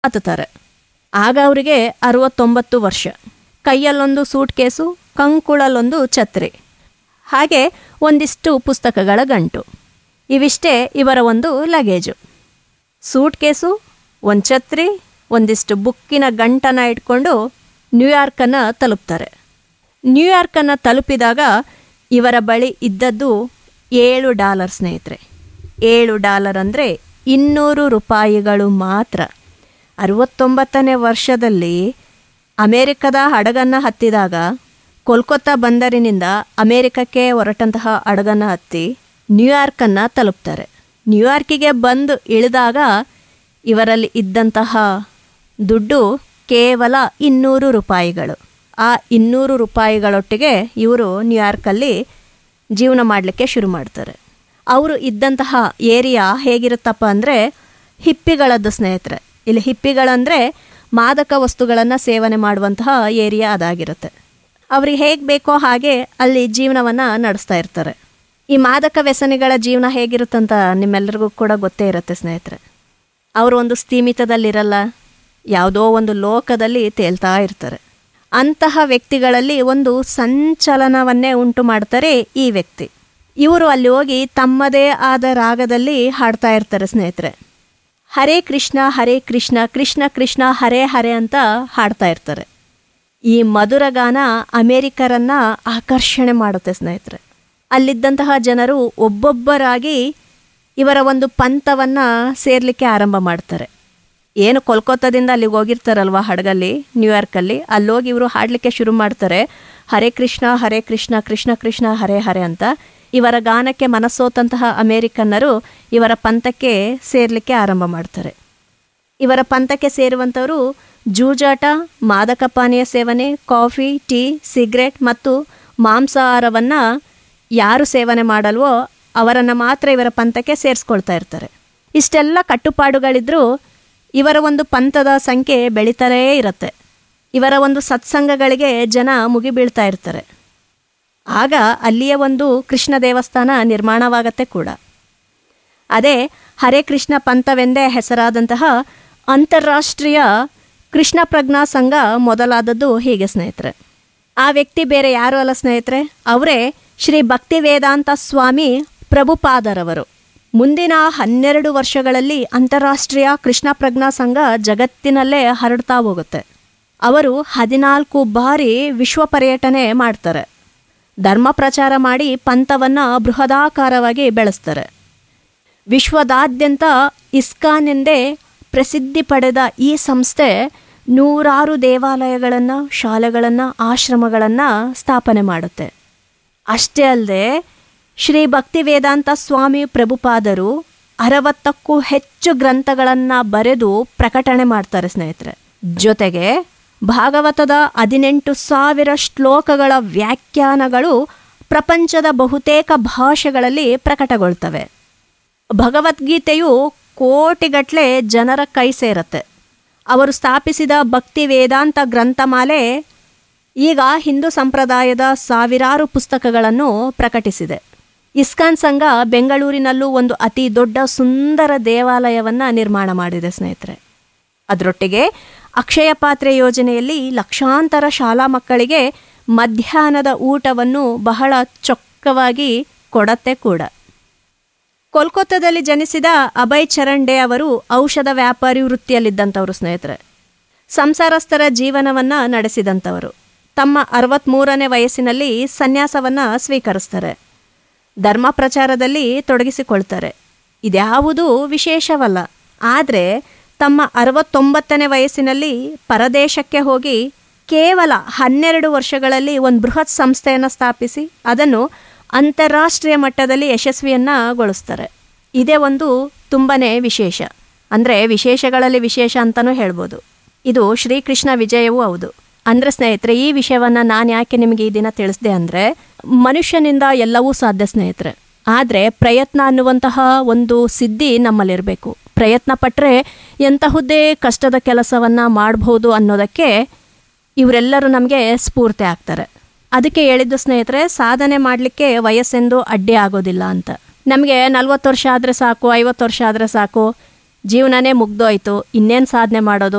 ಹತ್ತುತ್ತಾರೆ ಆಗ ಅವರಿಗೆ ಅರವತ್ತೊಂಬತ್ತು ವರ್ಷ ಕೈಯಲ್ಲೊಂದು ಸೂಟ್ ಕೇಸು ಕಂಕುಳಲ್ಲೊಂದು ಛತ್ರಿ ಹಾಗೆ ಒಂದಿಷ್ಟು ಪುಸ್ತಕಗಳ ಗಂಟು ಇವಿಷ್ಟೇ ಇವರ ಒಂದು ಲಗೇಜು ಸೂಟ್ ಕೇಸು ಒಂದು ಛತ್ರಿ ಒಂದಿಷ್ಟು ಬುಕ್ಕಿನ ಗಂಟನ್ನು ಇಟ್ಕೊಂಡು ನ್ಯೂಯಾರ್ಕನ್ನು ತಲುಪ್ತಾರೆ ನ್ಯೂಯಾರ್ಕನ್ನು ತಲುಪಿದಾಗ ಇವರ ಬಳಿ ಇದ್ದದ್ದು ಏಳು ಡಾಲರ್ ಸ್ನೇಹಿತರೆ ಏಳು ಡಾಲರ್ ಅಂದರೆ ಇನ್ನೂರು ರೂಪಾಯಿಗಳು ಮಾತ್ರ ಅರವತ್ತೊಂಬತ್ತನೇ ವರ್ಷದಲ್ಲಿ ಅಮೇರಿಕದ ಹಡಗನ್ನು ಹತ್ತಿದಾಗ ಕೋಲ್ಕತ್ತಾ ಬಂದರಿನಿಂದ ಅಮೇರಿಕಕ್ಕೆ ಹೊರಟಂತಹ ಹಡಗನ್ನು ಹತ್ತಿ ನ್ಯೂಯಾರ್ಕನ್ನು ತಲುಪ್ತಾರೆ ನ್ಯೂಯಾರ್ಕಿಗೆ ಬಂದು ಇಳಿದಾಗ ಇವರಲ್ಲಿ ಇದ್ದಂತಹ ದುಡ್ಡು ಕೇವಲ ಇನ್ನೂರು ರೂಪಾಯಿಗಳು ಆ ಇನ್ನೂರು ರೂಪಾಯಿಗಳೊಟ್ಟಿಗೆ ಇವರು ನ್ಯೂಯಾರ್ಕಲ್ಲಿ ಜೀವನ ಮಾಡಲಿಕ್ಕೆ ಶುರು ಮಾಡ್ತಾರೆ ಅವರು ಇದ್ದಂತಹ ಏರಿಯಾ ಹೇಗಿರುತ್ತಪ್ಪ ಅಂದರೆ ಹಿಪ್ಪಿಗಳದ್ದು ಸ್ನೇಹಿತರೆ ಇಲ್ಲಿ ಹಿಪ್ಪಿಗಳಂದರೆ ಮಾದಕ ವಸ್ತುಗಳನ್ನು ಸೇವನೆ ಮಾಡುವಂತಹ ಏರಿಯಾ ಅದಾಗಿರುತ್ತೆ ಅವ್ರಿಗೆ ಹೇಗೆ ಬೇಕೋ ಹಾಗೆ ಅಲ್ಲಿ ಜೀವನವನ್ನು ನಡೆಸ್ತಾ ಇರ್ತಾರೆ ಈ ಮಾದಕ ವ್ಯಸನಿಗಳ ಜೀವನ ಹೇಗಿರುತ್ತಂತ ನಿಮ್ಮೆಲ್ಲರಿಗೂ ಕೂಡ ಗೊತ್ತೇ ಇರುತ್ತೆ ಸ್ನೇಹಿತರೆ ಅವರು ಒಂದು ಸ್ಥೀಮಿತದಲ್ಲಿರಲ್ಲ ಯಾವುದೋ ಒಂದು ಲೋಕದಲ್ಲಿ ತೇಲ್ತಾ ಇರ್ತಾರೆ ಅಂತಹ ವ್ಯಕ್ತಿಗಳಲ್ಲಿ ಒಂದು ಸಂಚಲನವನ್ನೇ ಉಂಟು ಮಾಡ್ತಾರೆ ಈ ವ್ಯಕ್ತಿ ಇವರು ಅಲ್ಲಿ ಹೋಗಿ ತಮ್ಮದೇ ಆದ ರಾಗದಲ್ಲಿ ಹಾಡ್ತಾ ಇರ್ತಾರೆ ಸ್ನೇಹಿತರೆ ಹರೇ ಕೃಷ್ಣ ಹರೇ ಕೃಷ್ಣ ಕೃಷ್ಣ ಕೃಷ್ಣ ಹರೇ ಹರೇ ಅಂತ ಹಾಡ್ತಾ ಇರ್ತಾರೆ ಈ ಮಧುರ ಗಾನ ಅಮೇರಿಕರನ್ನ ಆಕರ್ಷಣೆ ಮಾಡುತ್ತೆ ಸ್ನೇಹಿತರೆ ಅಲ್ಲಿದ್ದಂತಹ ಜನರು ಒಬ್ಬೊಬ್ಬರಾಗಿ ಇವರ ಒಂದು ಪಂಥವನ್ನು ಸೇರ್ಲಿಕ್ಕೆ ಆರಂಭ ಮಾಡ್ತಾರೆ ಏನು ಕೋಲ್ಕತ್ತಾದಿಂದ ಅಲ್ಲಿಗೆ ಹೋಗಿರ್ತಾರಲ್ವ ಹಡಗಲ್ಲಿ ನ್ಯೂಯಾರ್ಕಲ್ಲಿ ಅಲ್ಲೋಗಿ ಇವರು ಹಾಡಲಿಕ್ಕೆ ಶುರು ಮಾಡ್ತಾರೆ ಹರೇ ಕೃಷ್ಣ ಹರೇ ಕೃಷ್ಣ ಕೃಷ್ಣ ಕೃಷ್ಣ ಹರೇ ಹರೇ ಅಂತ ಇವರ ಗಾನಕ್ಕೆ ಮನಸ್ಸೋತಂತಹ ಅಮೇರಿಕನ್ನರು ಇವರ ಪಂಥಕ್ಕೆ ಸೇರ್ಲಿಕ್ಕೆ ಆರಂಭ ಮಾಡ್ತಾರೆ ಇವರ ಪಂಥಕ್ಕೆ ಸೇರುವಂಥವರು ಜೂಜಾಟ ಮಾದಕ ಪಾನೀಯ ಸೇವನೆ ಕಾಫಿ ಟೀ ಸಿಗರೆಟ್ ಮತ್ತು ಮಾಂಸಾಹಾರವನ್ನು ಯಾರು ಸೇವನೆ ಮಾಡಲ್ವೋ ಅವರನ್ನು ಮಾತ್ರ ಇವರ ಪಂಥಕ್ಕೆ ಸೇರಿಸ್ಕೊಳ್ತಾ ಇರ್ತಾರೆ ಇಷ್ಟೆಲ್ಲ ಕಟ್ಟುಪಾಡುಗಳಿದ್ರೂ ಇವರ ಒಂದು ಪಂಥದ ಸಂಖ್ಯೆ ಬೆಳೀತಾನೇ ಇರುತ್ತೆ ಇವರ ಒಂದು ಸತ್ಸಂಗಗಳಿಗೆ ಜನ ಮುಗಿಬೀಳ್ತಾ ಇರ್ತಾರೆ ಆಗ ಅಲ್ಲಿಯ ಒಂದು ಕೃಷ್ಣ ದೇವಸ್ಥಾನ ನಿರ್ಮಾಣವಾಗತ್ತೆ ಕೂಡ ಅದೇ ಹರೇ ಕೃಷ್ಣ ಪಂಥವೆಂದೇ ಹೆಸರಾದಂತಹ ಅಂತಾರಾಷ್ಟ್ರೀಯ ಕೃಷ್ಣ ಪ್ರಜ್ಞಾ ಸಂಘ ಮೊದಲಾದದ್ದು ಹೀಗೆ ಸ್ನೇಹಿತರೆ ಆ ವ್ಯಕ್ತಿ ಬೇರೆ ಯಾರು ಅಲ್ಲ ಸ್ನೇಹಿತರೆ ಅವರೇ ಶ್ರೀ ಭಕ್ತಿ ವೇದಾಂತ ಸ್ವಾಮಿ ಪ್ರಭುಪಾದರವರು ಮುಂದಿನ ಹನ್ನೆರಡು ವರ್ಷಗಳಲ್ಲಿ ಅಂತಾರಾಷ್ಟ್ರೀಯ ಕೃಷ್ಣ ಪ್ರಜ್ಞಾ ಸಂಘ ಜಗತ್ತಿನಲ್ಲೇ ಹರಡ್ತಾ ಹೋಗುತ್ತೆ ಅವರು ಹದಿನಾಲ್ಕು ಬಾರಿ ವಿಶ್ವ ಪರ್ಯಟನೆ ಮಾಡ್ತಾರೆ ಧರ್ಮ ಪ್ರಚಾರ ಮಾಡಿ ಪಂಥವನ್ನು ಬೃಹದಾಕಾರವಾಗಿ ಬೆಳೆಸ್ತಾರೆ ವಿಶ್ವದಾದ್ಯಂತ ಇಸ್ಕಾನ್ ಎಂದೇ ಪ್ರಸಿದ್ಧಿ ಪಡೆದ ಈ ಸಂಸ್ಥೆ ನೂರಾರು ದೇವಾಲಯಗಳನ್ನು ಶಾಲೆಗಳನ್ನು ಆಶ್ರಮಗಳನ್ನು ಸ್ಥಾಪನೆ ಮಾಡುತ್ತೆ ಅಷ್ಟೇ ಅಲ್ಲದೆ ಶ್ರೀ ಭಕ್ತಿ ವೇದಾಂತ ಸ್ವಾಮಿ ಪ್ರಭುಪಾದರು ಅರವತ್ತಕ್ಕೂ ಹೆಚ್ಚು ಗ್ರಂಥಗಳನ್ನು ಬರೆದು ಪ್ರಕಟಣೆ ಮಾಡ್ತಾರೆ ಸ್ನೇಹಿತರೆ ಜೊತೆಗೆ ಭಾಗವತದ ಹದಿನೆಂಟು ಸಾವಿರ ಶ್ಲೋಕಗಳ ವ್ಯಾಖ್ಯಾನಗಳು ಪ್ರಪಂಚದ ಬಹುತೇಕ ಭಾಷೆಗಳಲ್ಲಿ ಪ್ರಕಟಗೊಳ್ತವೆ ಭಗವದ್ಗೀತೆಯು ಕೋಟಿಗಟ್ಟಲೆ ಜನರ ಕೈ ಸೇರತ್ತೆ ಅವರು ಸ್ಥಾಪಿಸಿದ ಭಕ್ತಿ ವೇದಾಂತ ಗ್ರಂಥಮಾಲೆ ಈಗ ಹಿಂದೂ ಸಂಪ್ರದಾಯದ ಸಾವಿರಾರು ಪುಸ್ತಕಗಳನ್ನು ಪ್ರಕಟಿಸಿದೆ ಇಸ್ಕಾನ್ ಸಂಘ ಬೆಂಗಳೂರಿನಲ್ಲೂ ಒಂದು ಅತಿ ದೊಡ್ಡ ಸುಂದರ ದೇವಾಲಯವನ್ನು ನಿರ್ಮಾಣ ಮಾಡಿದೆ ಸ್ನೇಹಿತರೆ ಅದರೊಟ್ಟಿಗೆ ಅಕ್ಷಯ ಪಾತ್ರೆ ಯೋಜನೆಯಲ್ಲಿ ಲಕ್ಷಾಂತರ ಶಾಲಾ ಮಕ್ಕಳಿಗೆ ಮಧ್ಯಾಹ್ನದ ಊಟವನ್ನು ಬಹಳ ಚೊಕ್ಕವಾಗಿ ಕೊಡತ್ತೆ ಕೂಡ ಕೋಲ್ಕತ್ತಾದಲ್ಲಿ ಜನಿಸಿದ ಅಭಯ್ ಚರಣ್ ಡೇ ಅವರು ಔಷಧ ವ್ಯಾಪಾರಿ ವೃತ್ತಿಯಲ್ಲಿದ್ದಂಥವರು ಸ್ನೇಹಿತರೆ ಸಂಸಾರಸ್ಥರ ಜೀವನವನ್ನು ನಡೆಸಿದಂಥವರು ತಮ್ಮ ಅರವತ್ತ್ಮೂರನೇ ವಯಸ್ಸಿನಲ್ಲಿ ಸನ್ಯಾಸವನ್ನು ಸ್ವೀಕರಿಸ್ತಾರೆ ಧರ್ಮ ಪ್ರಚಾರದಲ್ಲಿ ತೊಡಗಿಸಿಕೊಳ್ತಾರೆ ಇದ್ಯಾವುದೂ ವಿಶೇಷವಲ್ಲ ಆದರೆ ತಮ್ಮ ಅರವತ್ತೊಂಬತ್ತನೇ ವಯಸ್ಸಿನಲ್ಲಿ ಪರದೇಶಕ್ಕೆ ಹೋಗಿ ಕೇವಲ ಹನ್ನೆರಡು ವರ್ಷಗಳಲ್ಲಿ ಒಂದು ಬೃಹತ್ ಸಂಸ್ಥೆಯನ್ನು ಸ್ಥಾಪಿಸಿ ಅದನ್ನು ಅಂತಾರಾಷ್ಟ್ರೀಯ ಮಟ್ಟದಲ್ಲಿ ಯಶಸ್ವಿಯನ್ನಗೊಳಿಸ್ತಾರೆ ಇದೇ ಒಂದು ತುಂಬನೇ ವಿಶೇಷ ಅಂದರೆ ವಿಶೇಷಗಳಲ್ಲಿ ವಿಶೇಷ ಅಂತಲೂ ಹೇಳ್ಬೋದು ಇದು ಶ್ರೀಕೃಷ್ಣ ವಿಜಯವೂ ಹೌದು ಅಂದರೆ ಸ್ನೇಹಿತರೆ ಈ ವಿಷಯವನ್ನು ನಾನು ಯಾಕೆ ನಿಮಗೆ ಈ ದಿನ ತಿಳಿಸ್ದೆ ಅಂದರೆ ಮನುಷ್ಯನಿಂದ ಎಲ್ಲವೂ ಸಾಧ್ಯ ಸ್ನೇಹಿತರೆ ಆದರೆ ಪ್ರಯತ್ನ ಅನ್ನುವಂತಹ ಒಂದು ಸಿದ್ಧಿ ನಮ್ಮಲ್ಲಿರಬೇಕು ಪ್ರಯತ್ನ ಪಟ್ಟರೆ ಎಂತಹುದೇ ಕಷ್ಟದ ಕೆಲಸವನ್ನು ಮಾಡ್ಬೋದು ಅನ್ನೋದಕ್ಕೆ ಇವರೆಲ್ಲರೂ ನಮಗೆ ಸ್ಫೂರ್ತಿ ಆಗ್ತಾರೆ ಅದಕ್ಕೆ ಹೇಳಿದ್ದು ಸ್ನೇಹಿತರೆ ಸಾಧನೆ ಮಾಡಲಿಕ್ಕೆ ವಯಸ್ಸೆಂದು ಅಡ್ಡಿ ಆಗೋದಿಲ್ಲ ಅಂತ ನಮಗೆ ನಲ್ವತ್ತು ವರ್ಷ ಆದರೆ ಸಾಕು ಐವತ್ತು ವರ್ಷ ಆದರೆ ಸಾಕು ಜೀವನನೇ ಮುಗ್ದೋಯ್ತು ಇನ್ನೇನು ಸಾಧನೆ ಮಾಡೋದು